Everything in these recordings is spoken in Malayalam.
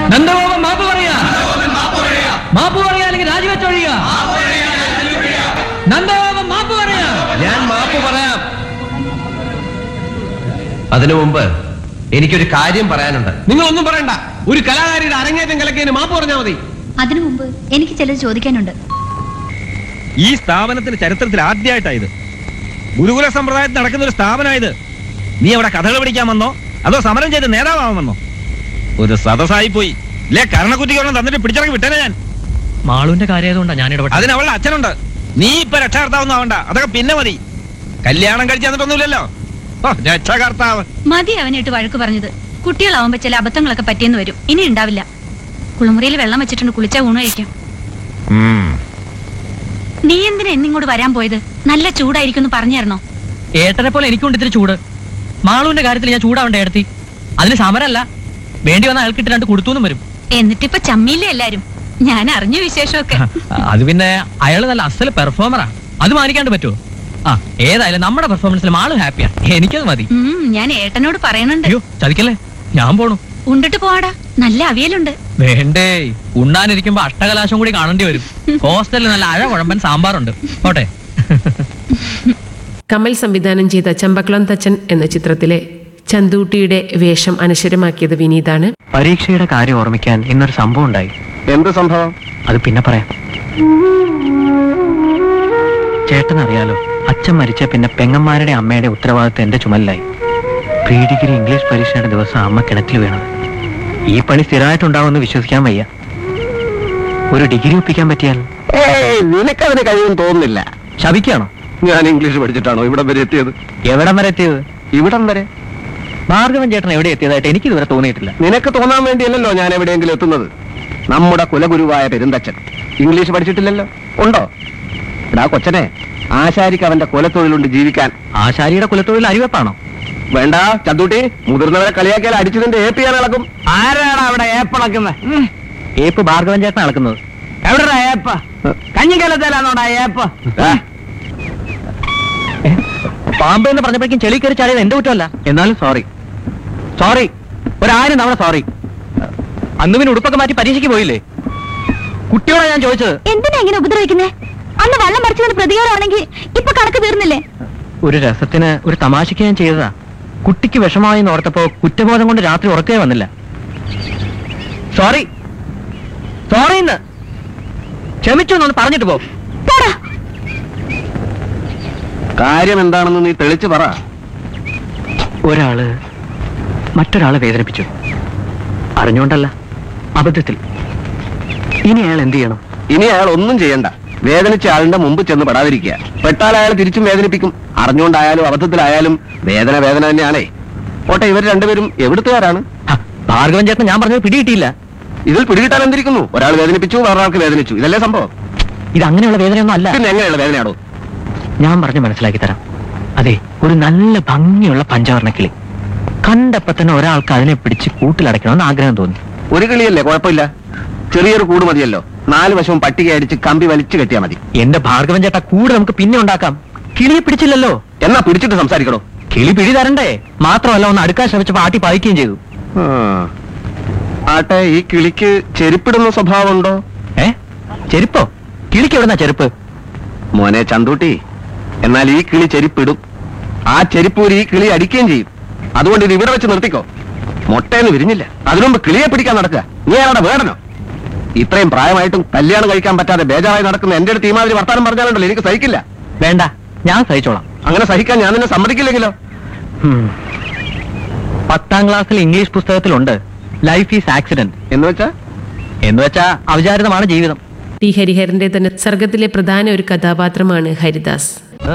നന്ദഗോപൻ മാപ്പ് പറയാ മാപ്പ് പറയാ അല്ലെങ്കിൽ രാജിവെച്ചൊഴിയുക നന്ദഗോപൻ മാപ്പ് പറയാ ഞാൻ മാപ്പ് പറയാം അതിനു മുമ്പ് എനിക്കൊരു കാര്യം പറയാനുണ്ട് നിങ്ങളൊന്നും പറയണ്ട ഒരു കലാകാരിയുടെ അരങ്ങേറ്റം കലക്കിയതിന് മാപ്പ് പറഞ്ഞാൽ മതി അതിനു മുമ്പ് എനിക്ക് ചിലത് ചോദിക്കാനുണ്ട് ഈ സ്ഥാപനത്തിന്റെ ചരിത്രത്തിൽ ആദ്യമായിട്ടായത് ഗുരുകുല സമ്പ്രദായത്തിൽ നടക്കുന്ന ഒരു സ്ഥാപനമായത് നീ അവിടെ കഥകൾ പഠിക്കാൻ വന്നോ അതോ സമരം ചെയ്ത് നേതാവാമെന്നോ ഒരു സദസ്സായി പോയി ഇല്ലേ കരണക്കുറ്റിക്കൊന്നും തന്നിട്ട് പിടിച്ചിറങ്ങി വിട്ടേനെ ഞാൻ മാളുവിന്റെ കാര്യമായതുകൊണ്ടാണ് ഞാൻ ഇടപെട്ടത് അതിന് അവളുടെ അച്ഛനുണ്ട് നീ ഇപ്പൊ രക്ഷകർത്താവൊന്നും ആവണ്ട അതൊക്കെ പിന്നെ മതി കല്യാണം കഴിച്ച് തന്നിട്ടൊന്നുമില്ലല്ലോ ഓ രക്ഷകർത്താവ് മതി അവനായിട്ട് വഴക്ക് പറഞ്ഞത് കുട്ടികളാവുമ്പോ ചില അബദ്ധങ്ങളൊക്കെ പറ്റിയെന്ന് വരും ഇനി ഉണ്ടാവില്ല കുളിമുറിയിൽ വെള്ളം വെച്ചിട്ടുണ്ട് കുളിച്ചാ ഊണ് കഴിക്കാം ഉം. നീ എന്തിനാ എന്നിങ്ങോട്ട് വരാൻ പോയത് നല്ല ചൂടായിരിക്കും എന്ന് പറഞ്ഞായിരുന്നോ ഏട്ടനെ പോലെ എനിക്കുണ്ട് ഇത്തിരി ചൂട് മാളുവിന്റെ കാര്യത്തിൽ ഞാൻ ചൂടാവണ്ടേ ഏടത്തി അതിന് സമരമല്ല വേണ്ടി വന്ന അയാൾക്കിട്ട് രണ്ട് കൊടുത്തു വരും എന്നിട്ടിപ്പൊ ചമ്മിയില്ലേ എല്ലാരും ഞാൻ അറിഞ്ഞു വിശേഷമൊക്കെ അത് പിന്നെ അയാള് നല്ല അസൽ പെർഫോമറാ അത് മാനിക്കാണ്ട് പറ്റുമോ ആ ഏതായാലും നമ്മുടെ പെർഫോമൻസിൽ മാള് ഹാപ്പിയാ എനിക്കത് മതി ഉം, ഞാൻ ഏട്ടനോട് പറയുന്നുണ്ട് അയ്യോ ചതിക്കല്ലേ ഞാൻ പോണു ഉണ്ടിട്ട് പോവാടാ നല്ല അവിയലുണ്ട് വേണ്ടേ ഉണ്ണാനിരിക്കുമ്പോ അഷ്ടകലാശം കൂടി കാണേണ്ടി വരും ഹോസ്റ്റലിൽ നല്ല അഴ കുഴമ്പൻ സാമ്പാറുണ്ട് പോട്ടെ കമൽ സംവിധാനം ചെയ്ത ചമ്പക്കുളം തച്ചൻ എന്ന ചിത്രത്തിലെ ചന്തൂട്ടിയുടെ വേഷം അനശ്വരമാക്കിയത് വിനീതാണ് പരീക്ഷയുടെ കാര്യം ഓർമ്മിക്കാൻ ഇന്നൊരു സംഭവം ഉണ്ടായി എന്ത് സംഭവം അത് പിന്നെ പറയാം ചേട്ടൻ അറിയാലോ അച്ഛൻ മരിച്ച പിന്നെ പെങ്ങന്മാരുടെ അമ്മയുടെ ഉത്തരവാദിത്തം എന്റെ ചുമലിലായി പ്രീ ഡിഗ്രി ഇംഗ്ലീഷ് പരീക്ഷയുടെ ദിവസം അമ്മ കിണറ്റിൽ വീണത് ഈ പണി സ്ഥിരമായിട്ടുണ്ടാവുമെന്ന് വിശ്വസിക്കാൻ വയ്യ ഒരു ഡിഗ്രി ഒപ്പിക്കാൻ പറ്റിയാൽ നിനക്കതിന് കഴിയുമെന്ന് തോന്നുന്നില്ല ശപിക്കാണോ ഞാൻ ഇംഗ്ലീഷ് പഠിച്ചിട്ടാണോ ഇവിടം വരെ എത്തിയത് എവിടം വരെ എത്തിയത് ഇവിടം വരെ ഭാർഗവൻ ചേട്ടൻ എവിടെ എത്തിയതായിട്ട് എനിക്ക് ഇതുവരെ തോന്നിയിട്ടില്ല നിനക്ക് തോന്നാൻ വേണ്ടിയല്ലല്ലോ ഞാൻ എവിടെയെങ്കിലും എത്തുന്നത് നമ്മുടെ കുലഗുരുവായ പെരുന്തച്ഛൻ ഇംഗ്ലീഷ് പഠിച്ചിട്ടില്ലല്ലോ ഉണ്ടോ എടാ കൊച്ചനെ ആശാരിക്ക് അവന്റെ കുലത്തൊഴിലുണ്ട് ജീവിക്കാൻ ആശാരിയുടെ കുലത്തൊഴിൽ അരിവെപ്പാണോ വേണ്ട ചന്തൂട്ടി മുതിർന്നവരെ കളിയാക്കിയാൽ അടിച്ചതിന്റെ ഏപ്പ് ചെയ്യാൻ ഇളക്കും ആരാണ് അവിടെ ഏപ്പളക്കുന്നത് ഏപ്പ് ഭാർഗവൻ ചേട്ടൻ അളക്കുന്നത് എവിടെ ഏപ്പ കഞ്ഞിക്കലത്തിലാണോടാ ഏപ്പ പാമ്പ് എന്ന് പറഞ്ഞപ്പോഴേക്കും ചെളി കയറി ചാടിയത് എന്റെ കുറ്റമല്ല എന്നാലും സോറി സോറി ഒരായിരം തവണ സോറി അന്ന് പിന്നെ ഉടുപ്പൊക്കെ മാറ്റി പരീക്ഷയ്ക്ക് പോയില്ലേ കുട്ടിയോടാ ഞാൻ ചോദിച്ചത് എന്തിനാ ഇങ്ങനെ ഉപദ്രവിക്കുന്നേ അന്ന് വെള്ളം മറിച്ചതിന് പ്രതികാരമാണെങ്കിൽ ഇപ്പൊ കണക്ക് തീർന്നില്ലേ ഒരു രസത്തിന് ഒരു തമാശയ്ക്ക് ഞാൻ ചെയ്തതാ കുട്ടിക്ക് വിഷമായി എന്ന് ഓർത്തപ്പോ കുറ്റബോധം കൊണ്ട് രാത്രി ഉറക്കേ വന്നില്ല സോറി സോറി എന്ന് ക്ഷമിച്ചു എന്നൊന്ന് പറഞ്ഞിട്ട് പോ കാര്യം എന്താണെന്ന് നീ തെളിച്ചു പറ ഒരാള് മറ്റൊരാളെ വേദനിപ്പിച്ചു അറിഞ്ഞുകൊണ്ടല്ല അബദ്ധത്തിൽ ഇനി അയാൾ എന്ത് ചെയ്യണം ഇനി അയാൾ ഒന്നും ചെയ്യണ്ട വേദനിച്ച ആളിന്റെ മുമ്പ് ചെന്ന് പെടാതിരിക്കുക പെട്ടാൽ അയാൾ തിരിച്ചും വേദനിപ്പിക്കും അറിഞ്ഞുകൊണ്ടായാലും അബദ്ധത്തിലായാലും വേദന വേദന തന്നെയാണേ ഓട്ടെ ഇവർ രണ്ടുപേരും എവിടുത്തുകാരാണ് ഹ, ഭാർഗവൻ ചേട്ടൻ ഞാൻ പറഞ്ഞത് പിടികിട്ടിയില്ല ഇതിൽ പിടികിട്ടാൻ എന്തിരിക്കുന്നു ഒരാൾ വേദനിപ്പിച്ചു വേറൊരാൾക്ക് വേദനിച്ചു ഇതല്ലേ സംഭവം ഇത് അങ്ങനെയുള്ള വേദനയൊന്നും അല്ല പിന്നെ എങ്ങനെയുള്ള വേദനയാണോ ഞാൻ പറഞ്ഞ് മനസ്സിലാക്കി തരാം അതെ ഒരു നല്ല ഭംഗിയുള്ള പഞ്ചവർണ്ണ കിളി കണ്ടപ്പോ തന്നെ ഒരാൾക്ക് അതിനെ പിടിച്ച് കൂട്ടിലടയ്ക്കണമെന്ന് ആഗ്രഹം തോന്നി ഒരു കിളിയല്ലേ കുഴപ്പമില്ല ചെറിയൊരു കൂട് മതിയല്ലോ നാല് വശവും പട്ടിക അടിച്ച് കമ്പി വലിച്ചു കെട്ടിയാൽ മതി എന്റെ ഭാർഗവൻ ചേട്ടാ കൂടെ നമുക്ക് പിന്നെ ഉണ്ടാക്കാം കിളിയെ പിടിച്ചില്ലല്ലോ എന്നാ പിടിച്ചിട്ട് സംസാരിക്കണോ കിളി പിടി തരണ്ടേ മാത്രമല്ല ഒന്ന് അടുക്കാൻ ശ്രമിച്ചപ്പോ ആട്ടി പായിക്കുകയും ചെയ്തു ആ. ആട്ടെ ഈ കിളിക്ക് ചെരുപ്പിടുന്ന സ്വഭാവമുണ്ടോ ഏ ചെരുപ്പോ കിളിക്ക് എവിടുന്നാ ചെരുപ്പ് മോനെ ചന്തൂട്ടി എന്നാൽ ഈ കിളി ചെരുപ്പിടും ആ ചെരുപ്പൂരി ഈ കിളി അടിക്കുകയും ചെയ്യും അതുകൊണ്ട് ഇത് ഇവിടെ വെച്ച് നിർത്തിക്കോ മുട്ടയെന്ന് വിരിഞ്ഞില്ല അതിനുമുമ്പ് കിളിയെ പിടിക്കാൻ നടക്കുക നീ അവിടെ വേടനോ ഇത്രയും പ്രായമായിട്ടും കല്യാണം കഴിക്കാൻ പറ്റാതെ ബേജാറായി നടക്കുന്ന എന്റെ അടുത്ത് ഈ മാതിരി വർത്താനം പറഞ്ഞാലുണ്ടല്ലോ എനിക്ക് സഹിക്കില്ല വേണ്ട ഞാൻ സഹിച്ചോളാം അങ്ങനെ സഹിക്കാൻ ഞാൻ നിന്നെ സമ്മതിക്കില്ലെങ്കിലോ ഹും. പത്താം ക്ലാസ്സിൽ ഇംഗ്ലീഷ് പുസ്തകത്തിലുണ്ട് ലൈഫ് ഈസ് ആക്സിഡന്റ് എന്ന് വെച്ചാ എന്ന് വെച്ചാ അവിചാരിതമാണ് ജീവിതം ടി ഹരിഹരന്റെ തന്നെ സർഗത്തിലെ പ്രധാന ഒരു കഥാപാത്രമാണ് ഹരിദാസ്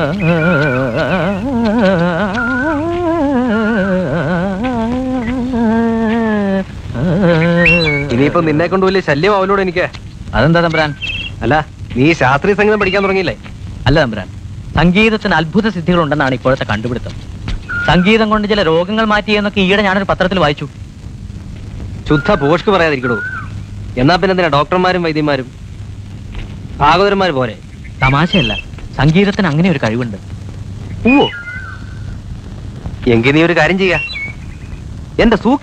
ഇനിയിപ്പോ നിന്നെ കൊണ്ട് വലിയ ശല്യം അവനോട് എനിക്ക് അതെന്താ തമ്പുരാൻ അല്ല നീ ശാസ്ത്രീയ സംഗീതം പഠിക്കാൻ തുടങ്ങിയില്ലേ അല്ല തമ്പുരാൻ സംഗീതത്തിന് അത്ഭുത സിദ്ധികളുണ്ടെന്നാണ് ഇപ്പോഴത്തെ കണ്ടുപിടുത്തം സംഗീതം കൊണ്ട് ചില രോഗങ്ങൾ മാറ്റിയെന്നൊക്കെ ഈയിടെ ഞാനൊരു പത്രത്തിൽ വായിച്ചു ശുദ്ധ പോഷ്ക്ക് പറയാതിരിക്കണോ എന്നാ പിന്നെ എന്തിനാ ഡോക്ടർമാരും വൈദ്യന്മാരും ഭാഗവതന്മാർ പോരെ തമാശയല്ല സംഗീതത്തിന് അങ്ങനെ ഒരു കഴിവുണ്ട് ഓ എങ്കിൽ നീ ഒരു കാര്യം ചെയ്യാ എന്റെ സൂക്ക